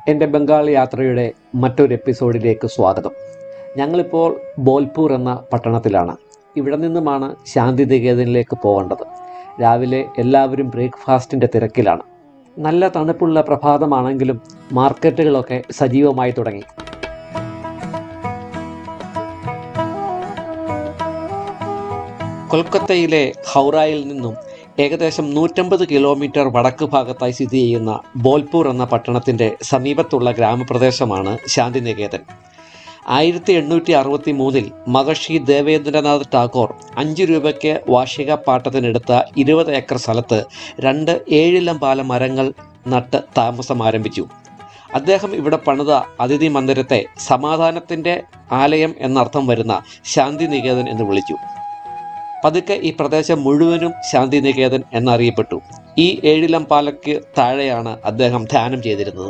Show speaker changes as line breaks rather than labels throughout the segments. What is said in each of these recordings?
എൻ്റെ ബംഗാൾ യാത്രയുടെ മറ്റൊരു എപ്പിസോഡിലേക്ക് സ്വാഗതം ഞങ്ങളിപ്പോൾ ബോൽപൂർ എന്ന പട്ടണത്തിലാണ് ഇവിടെ നിന്നുമാണ് ശാന്തിനികേതനിലേക്ക് പോകേണ്ടത് രാവിലെ എല്ലാവരും ബ്രേക്ക്ഫാസ്റ്റിൻ്റെ തിരക്കിലാണ് നല്ല തണുപ്പുള്ള പ്രഭാതമാണെങ്കിലും മാർക്കറ്റുകളൊക്കെ സജീവമായി തുടങ്ങി കൊൽക്കത്തയിലെ ഹൗറായിൽ നിന്നും ഏകദേശം നൂറ്റമ്പത് കിലോമീറ്റർ വടക്ക് ഭാഗത്തായി സ്ഥിതി ചെയ്യുന്ന ബോൽപൂർ എന്ന പട്ടണത്തിൻ്റെ സമീപത്തുള്ള ഗ്രാമപ്രദേശമാണ് ശാന്തിനികേതൻ ആയിരത്തി എണ്ണൂറ്റി അറുപത്തി മൂന്നിൽ മഹർഷി ദേവേന്ദ്രനാഥ് ടാഗോർ അഞ്ച് രൂപയ്ക്ക് വാർഷിക പാട്ടത്തിനെടുത്ത ഇരുപത് ഏക്കർ സ്ഥലത്ത് രണ്ട് ഏഴിലം പാല മരങ്ങൾ നട്ട് താമസം ആരംഭിച്ചു അദ്ദേഹം ഇവിടെ പണിത അതിഥി മന്ദിരത്തെ സമാധാനത്തിൻ്റെ ആലയം എന്നർത്ഥം വരുന്ന ശാന്തിനികേതൻ എന്ന് വിളിച്ചു പതുക്കെ ഈ പ്രദേശം മുഴുവനും ശാന്തിനികേതൻ എന്നറിയപ്പെട്ടു ഈ ഏഴിലം പാലയ്ക്ക് താഴെയാണ് അദ്ദേഹം ധ്യാനം ചെയ്തിരുന്നത്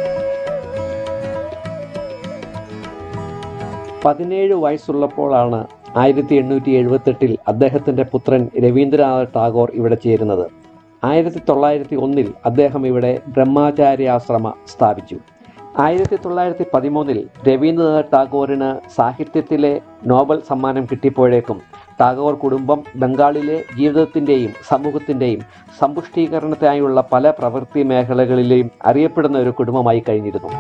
പതിനേഴ് വയസ്സുള്ളപ്പോഴാണ് ആയിരത്തി എണ്ണൂറ്റി എഴുപത്തെട്ടിൽ അദ്ദേഹത്തിൻ്റെ പുത്രൻ രവീന്ദ്രനാഥ് ടാഗോർ ഇവിടെ ചേരുന്നത് ആയിരത്തി തൊള്ളായിരത്തി ഒന്നിൽ അദ്ദേഹം ഇവിടെ ബ്രഹ്മാചാര്യാശ്രമ സ്ഥാപിച്ചു ആയിരത്തി തൊള്ളായിരത്തി പതിമൂന്നിൽ രവീന്ദ്രനാഥ് ടാഗോറിന് സാഹിത്യത്തിലെ നോബൽ സമ്മാനം കിട്ടിയപ്പോഴേക്കും ടാഗോർ കുടുംബം ബംഗാളിലെ ജീവിതത്തിൻ്റെയും സമൂഹത്തിൻ്റെയും സമ്പുഷ്ടീകരണത്തിനായുള്ള പല പ്രവൃത്തി മേഖലകളിലെയും അറിയപ്പെടുന്ന ഒരു കുടുംബമായി കഴിഞ്ഞിരുന്നു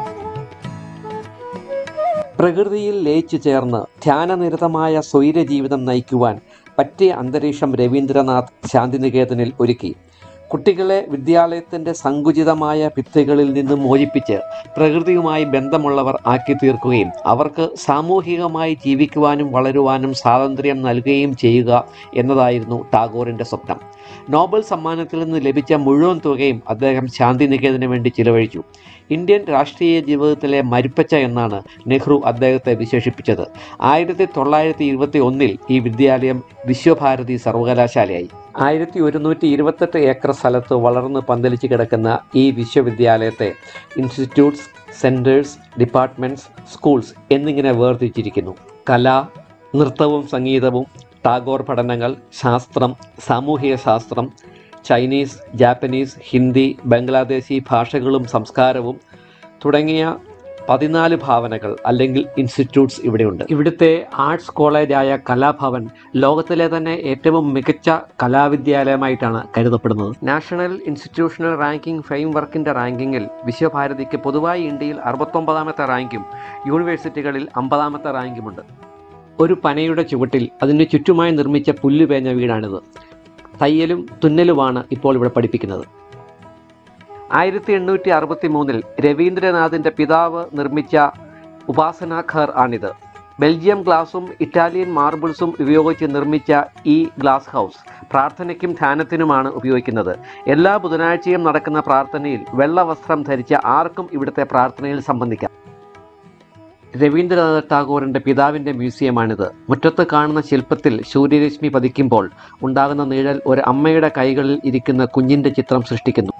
പ്രകൃതിയിൽ ലയിച്ചു ചേർന്ന് ധ്യാനനിരതമായ സ്വൈരജീവിതം നയിക്കുവാൻ പറ്റിയ അന്തരീക്ഷം രവീന്ദ്രനാഥ് ശാന്തിനികേതനിൽ ഒരുക്കി കുട്ടികളെ വിദ്യാലയത്തിൻ്റെ സങ്കുചിതമായ ഭിത്തികളിൽ നിന്ന് മോചിപ്പിച്ച് പ്രകൃതിയുമായി ബന്ധമുള്ളവർ ആക്കി തീർക്കുകയും അവർക്ക് സാമൂഹികമായി ജീവിക്കുവാനും വളരുവാനും സ്വാതന്ത്ര്യം നൽകുകയും ചെയ്യുക എന്നതായിരുന്നു ടാഗോറിൻ്റെ സ്വപ്നം നോബൽ സമ്മാനത്തിൽ നിന്ന് ലഭിച്ച മുഴുവൻ തുകയും അദ്ദേഹം ശാന്തിനികേതന് വേണ്ടി ചിലവഴിച്ചു ഇന്ത്യൻ രാഷ്ട്രീയ ജീവിതത്തിലെ മരുപ്പച്ച എന്നാണ് നെഹ്റു അദ്ദേഹത്തെ വിശേഷിപ്പിച്ചത് ആയിരത്തി തൊള്ളായിരത്തി ഇരുപത്തി ഒന്നിൽ ഈ വിദ്യാലയം വിശ്വഭാരതി സർവകലാശാലയായി ആയിരത്തി ഒരുന്നൂറ്റി ഇരുപത്തെട്ട് ഏക്കർ സ്ഥലത്ത് വളർന്ന് പന്തലിച്ച് കിടക്കുന്ന ഈ വിശ്വവിദ്യാലയത്തെ ഇൻസ്റ്റിറ്റ്യൂട്ട്സ് സെൻറ്റേഴ്സ് ഡിപ്പാർട്ട്മെൻറ്റ്സ് സ്കൂൾസ് എന്നിങ്ങനെ വേർതിരിച്ചിരിക്കുന്നു കല നൃത്തവും സംഗീതവും ടാഗോർ പഠനങ്ങൾ ശാസ്ത്രം സാമൂഹിക ശാസ്ത്രം ചൈനീസ് ജാപ്പനീസ് ഹിന്ദി ബംഗ്ലാദേശി ഭാഷകളും സംസ്കാരവും തുടങ്ങിയ പതിനാല് ഭാവനകൾ അല്ലെങ്കിൽ ഇൻസ്റ്റിറ്റ്യൂട്ട്സ് ഇവിടെയുണ്ട് ഇവിടുത്തെ ആർട്സ് കോളേജായ കലാഭവൻ ലോകത്തിലെ തന്നെ ഏറ്റവും മികച്ച കലാവിദ്യാലയമായിട്ടാണ് കരുതപ്പെടുന്നത് നാഷണൽ ഇൻസ്റ്റിറ്റ്യൂഷണൽ റാങ്കിംഗ് ഫ്രെയിം വർക്കിൻ്റെ റാങ്കിങ്ങിൽ വിശ്വഭാരതിക്ക് പൊതുവായി ഇന്ത്യയിൽ അറുപത്തൊമ്പതാമത്തെ റാങ്കും യൂണിവേഴ്സിറ്റികളിൽ അമ്പതാമത്തെ റാങ്കുമുണ്ട് ഒരു പനയുടെ ചുവട്ടിൽ അതിന് ചുറ്റുമായി നിർമ്മിച്ച പുല്ലുപേഞ്ഞ വീടാണിത് തയ്യലും തുന്നലുമാണ് ഇപ്പോൾ ഇവിടെ പഠിപ്പിക്കുന്നത് ആയിരത്തി എണ്ണൂറ്റി അറുപത്തി മൂന്നിൽ രവീന്ദ്രനാഥിൻ്റെ പിതാവ് നിർമ്മിച്ച ഉപാസന ഘർ ആണിത് ബെൽജിയം ഗ്ലാസും ഇറ്റാലിയൻ മാർബിൾസും ഉപയോഗിച്ച് നിർമ്മിച്ച ഈ ഗ്ലാസ് ഹൗസ് പ്രാർത്ഥനയ്ക്കും ധ്യാനത്തിനുമാണ് ഉപയോഗിക്കുന്നത് എല്ലാ ബുധനാഴ്ചയും നടക്കുന്ന പ്രാർത്ഥനയിൽ വെള്ള വസ്ത്രം ധരിച്ച ആർക്കും ഇവിടുത്തെ പ്രാർത്ഥനയിൽ സംബന്ധിക്കാം രവീന്ദ്രനാഥ് ടാഗോറിൻ്റെ പിതാവിൻ്റെ മ്യൂസിയമാണിത് മുറ്റത്ത് കാണുന്ന ശില്പത്തിൽ സൂര്യരശ്മി പതിക്കുമ്പോൾ ഉണ്ടാകുന്ന നിഴൽ ഒരു അമ്മയുടെ കൈകളിൽ ഇരിക്കുന്ന കുഞ്ഞിൻ്റെ ചിത്രം സൃഷ്ടിക്കുന്നു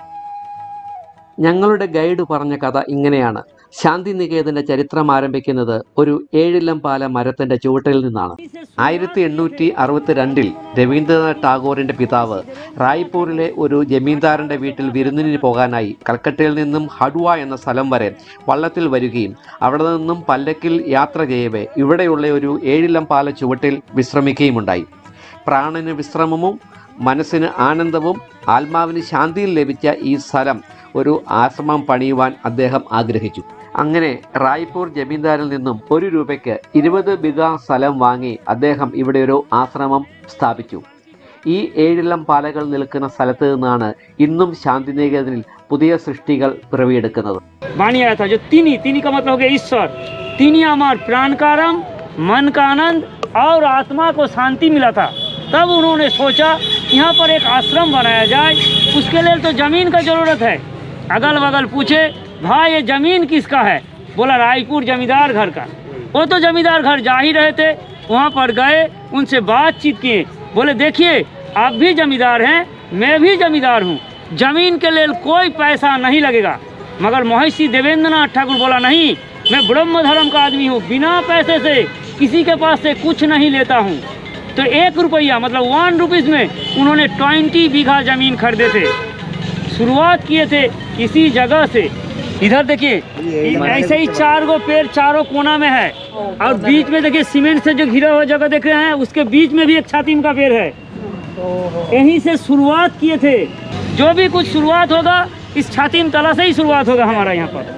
ഞങ്ങളുടെ ഗൈഡ് പറഞ്ഞ കഥ ഇങ്ങനെയാണ് ശാന്തിനികേതന്റെ ചരിത്രം ആരംഭിക്കുന്നത് ഒരു ഏഴിലം പാല മരത്തിന്റെ ചുവട്ടിൽ നിന്നാണ് ആയിരത്തി എണ്ണൂറ്റി അറുപത്തിരണ്ടിൽ രവീന്ദ്രനാഥ് ടാഗോറിന്റെ പിതാവ് റായ്പൂരിലെ ഒരു ജമീന്ദാറിന്റെ വീട്ടിൽ വിരുന്നിന് പോകാനായി കൽക്കട്ടയിൽ നിന്നും ഹഡ്വ എന്ന സ്ഥലം വരെ വള്ളത്തിൽ വരികയും അവിടെ നിന്നും പല്ലക്കിൽ യാത്ര ചെയ്യവേ ഇവിടെയുള്ള ഒരു ഏഴിലം പാല ചുവട്ടിൽ വിശ്രമിക്കുകയുമുണ്ടായി പ്രാണന് വിശ്രമവും മനസ്സിന് ആനന്ദവും ആത്മാവിന് ശാന്തിയും ലഭിച്ച ഈ സ്ഥലം ഒരു ആശ്രമം പണിയുവാൻ അദ്ദേഹം ആഗ്രഹിച്ചു അങ്ങനെ റായ്പൂർ ജമീന്ദാരിൽ നിന്നും ഒരു രൂപയ്ക്ക് ഇരുപത് ബിഗ സ്ഥലം വാങ്ങി അദ്ദേഹം ഇവിടെ ഒരു ആശ്രമം സ്ഥാപിച്ചു ഈ ഏഴിലം പാലകൾ നിൽക്കുന്ന സ്ഥലത്ത് നിന്നാണ് ഇന്നും ശാന്തിനികേതനിൽ പുതിയ സൃഷ്ടികൾ പിറവിയെടുക്കുന്നത്
वाणी आया था जो तिनी तिनी का मतलब हो गया ईश्वर तिनी अमर प्राण का आराम मन का आनंद और आत्मा को शांति मिला था तब उन्होंने सोचा यहाँ पर एक आश्रम बनाया जाए उसके लिए तो ज़मीन का ज़रूरत है अगल बगल पूछे भाई ये ज़मीन किसका है बोला रायपुर जमींदार घर का वो तो जमींदार घर जा ही रहे थे वहाँ पर गए उनसे बातचीत किए बोले देखिए आप भी जमींदार हैं मैं भी जमींदार हूँ जमीन के लिए कोई पैसा नहीं लगेगा मगर महर्षि देवेंद्रनाथ ठाकुर बोला नहीं मैं ब्रह्म धर्म का आदमी हूँ बिना पैसे से किसी के पास से कुछ नहीं लेता हूँ तो एक रुपया मतलब वन रुपीज़ में उन्होंने ट्वेंटी बीघा ज़मीन खरीदे थे शुरुआत किए थे किसी जगह से इधर देखिए ऐसे ही चार गो पेड़ चारों कोना में है और बीच में देखिए सीमेंट से जो घिरा हुआ जगह देख रहे हैं उसके बीच में भी एक छातीम का पेड़ है यहीं से शुरुआत किए थे जो भी कुछ शुरुआत होगा इस छातीम तला से ही शुरुआत होगा हमारा यहाँ पर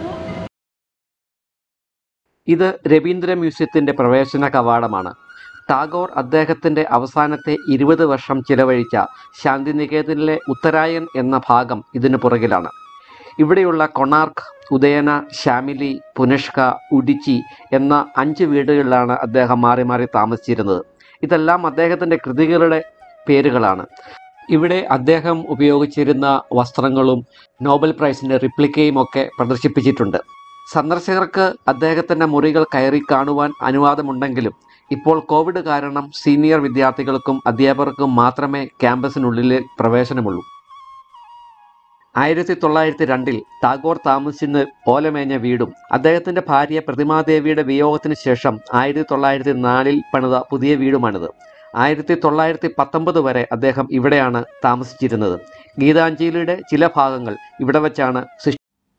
ഇത് രവീന്ദ്ര മ്യൂസിയത്തിൻ്റെ പ്രവേശന കവാടമാണ് ടാഗോർ അദ്ദേഹത്തിൻ്റെ അവസാനത്തെ ഇരുപത് വർഷം ചിലവഴിച്ച ശാന്തിനികേതനിലെ ഉത്തരായൻ എന്ന ഭാഗം ഇതിനു പുറകിലാണ് ഇവിടെയുള്ള കൊണാർക്ക് ഉദയന ശാമിലി പുനഷ്ക ഉഡിച്ചി എന്ന അഞ്ച് വീടുകളിലാണ് അദ്ദേഹം മാറി മാറി താമസിച്ചിരുന്നത് ഇതെല്ലാം അദ്ദേഹത്തിൻ്റെ കൃതികളുടെ പേരുകളാണ് ഇവിടെ അദ്ദേഹം ഉപയോഗിച്ചിരുന്ന വസ്ത്രങ്ങളും നോബൽ പ്രൈസിൻ്റെ റിപ്ലിക്കയും ഒക്കെ പ്രദർശിപ്പിച്ചിട്ടുണ്ട് സന്ദർശകർക്ക് അദ്ദേഹത്തിൻ്റെ മുറികൾ കയറി കാണുവാൻ അനുവാദമുണ്ടെങ്കിലും ഇപ്പോൾ കോവിഡ് കാരണം സീനിയർ വിദ്യാർത്ഥികൾക്കും അധ്യാപകർക്കും മാത്രമേ ക്യാമ്പസിനുള്ളിൽ പ്രവേശനമുള്ളൂ ആയിരത്തി തൊള്ളായിരത്തി രണ്ടിൽ ടാഗോർ താമസിച്ചിരുന്ന ഓലമേഞ്ഞ വീടും അദ്ദേഹത്തിൻ്റെ ഭാര്യ പ്രതിമാദേവിയുടെ വിയോഗത്തിന് ശേഷം ആയിരത്തി തൊള്ളായിരത്തി നാലിൽ പണിത പുതിയ വീടുമാണിത് ആയിരത്തി തൊള്ളായിരത്തി പത്തൊമ്പത് വരെ അദ്ദേഹം ഇവിടെയാണ് താമസിച്ചിരുന്നത് ഗീതാഞ്ജലിയുടെ ചില ഭാഗങ്ങൾ ഇവിടെ വച്ചാണ് സൃഷ്ടി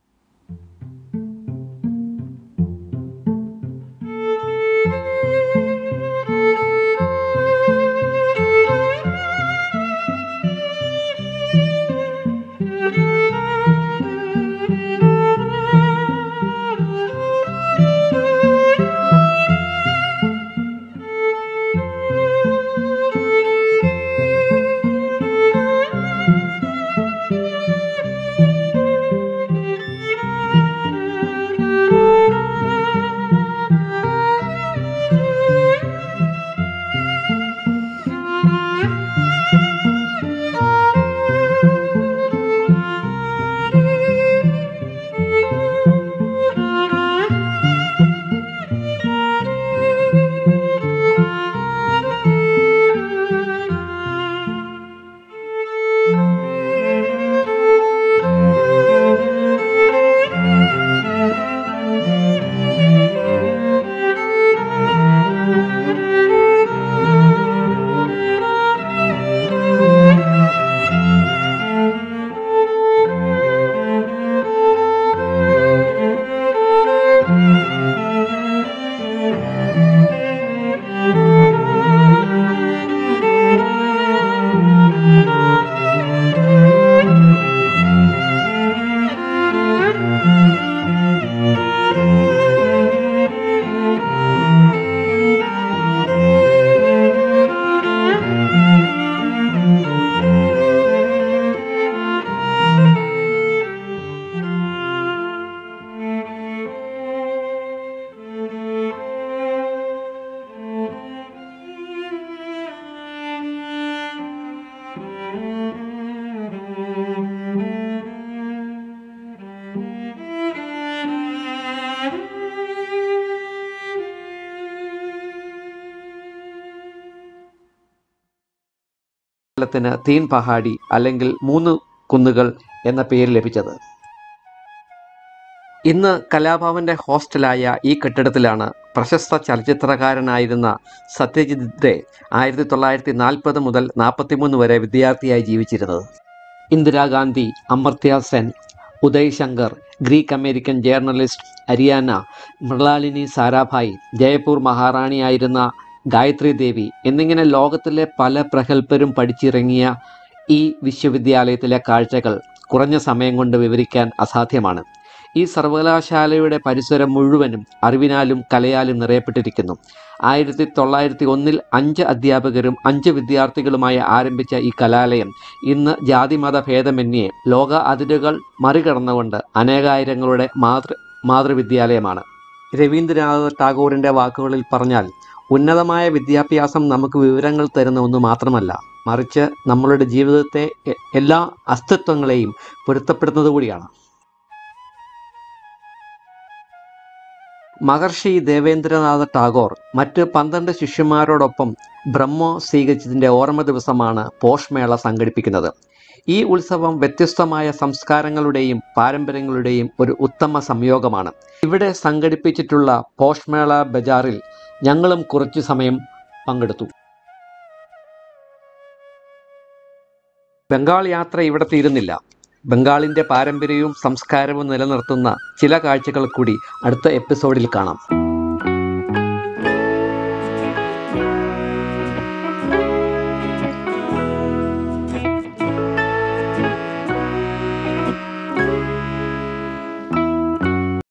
സ്ഥലത്തിന് തീൻ പഹാടി അല്ലെങ്കിൽ മൂന്ന് കുന്നുകൾ എന്ന പേര് ലഭിച്ചത് ഇന്ന് കലാഭവന്റെ ഹോസ്റ്റലായ ഈ കെട്ടിടത്തിലാണ് പ്രശസ്ത ചലച്ചിത്രകാരനായിരുന്ന സത്യജിത് റേ ആയിരത്തി തൊള്ളായിരത്തി നാൽപ്പത് മുതൽ നാൽപ്പത്തിമൂന്ന് വരെ വിദ്യാർത്ഥിയായി ജീവിച്ചിരുന്നത് ഇന്ദിരാഗാന്ധി അമർത്യ Sen Uday Shankar Greek American journalist Ariana മൃളാലിനി Sarabhai ജയപൂർ മഹാറാണിയായിരുന്ന Gayathri ദേവി എന്നിങ്ങനെ ലോകത്തിലെ പല പ്രഗത്ഭരും പഠിച്ചിറങ്ങിയ ഈ വിശ്വവിദ്യാലയത്തിലെ കാഴ്ചകൾ കുറഞ്ഞ സമയം കൊണ്ട് വിവരിക്കാൻ അസാധ്യമാണ് ഈ സർവകലാശാലയുടെ പരിസരം മുഴുവനും അറിവിനാലും കലയാലും നിറയപ്പെട്ടിരിക്കുന്നു ആയിരത്തി തൊള്ളായിരത്തി ഒന്നിൽ അഞ്ച് അധ്യാപകരും അഞ്ച് വിദ്യാർത്ഥികളുമായി ആരംഭിച്ച ഈ കലാലയം ഇന്ന് ജാതിമത ഭേദമന്യേ ലോക അതിരുകൾ മറികടന്നുകൊണ്ട് അനേകായിരങ്ങളുടെ മാതൃ മാതൃവിദ്യാലയമാണ് രവീന്ദ്രനാഥ ടാഗോറിൻ്റെ വാക്കുകളിൽ പറഞ്ഞാൽ ഉന്നതമായ വിദ്യാഭ്യാസം നമുക്ക് വിവരങ്ങൾ തരുന്ന ഒന്ന് മാത്രമല്ല മറിച്ച് നമ്മളുടെ ജീവിതത്തെ എ- എല്ലാ അസ്തിത്വങ്ങളെയും പൊരുത്തപ്പെടുന്നത് കൂടിയാണ് മഹർഷി ദേവേന്ദ്രനാഥ ടാഗോർ മറ്റ് പന്ത്രണ്ട് ശിഷ്യന്മാരോടൊപ്പം ബ്രഹ്മോ സ്വീകരിച്ചതിൻ്റെ ഓർമ്മ ദിവസമാണ് പോഷ്മേള സംഘടിപ്പിക്കുന്നത് ഈ ഉത്സവം വ്യത്യസ്തമായ സംസ്കാരങ്ങളുടെയും പാരമ്പര്യങ്ങളുടെയും ഒരു ഉത്തമ സംയോഗമാണ് ഇവിടെ സംഘടിപ്പിച്ചിട്ടുള്ള പോഷ്മേള ബജാറിൽ ഞങ്ങളും കുറച്ചു സമയം പങ്കെടുത്തു ബംഗാൾ യാത്ര ഇവിടെ തീരുന്നില്ല ബംഗാളിൻ്റെ പാരമ്പര്യവും സംസ്കാരവും നിലനിർത്തുന്ന ചില കാഴ്ചകൾ കൂടി അടുത്ത എപ്പിസോഡിൽ കാണാം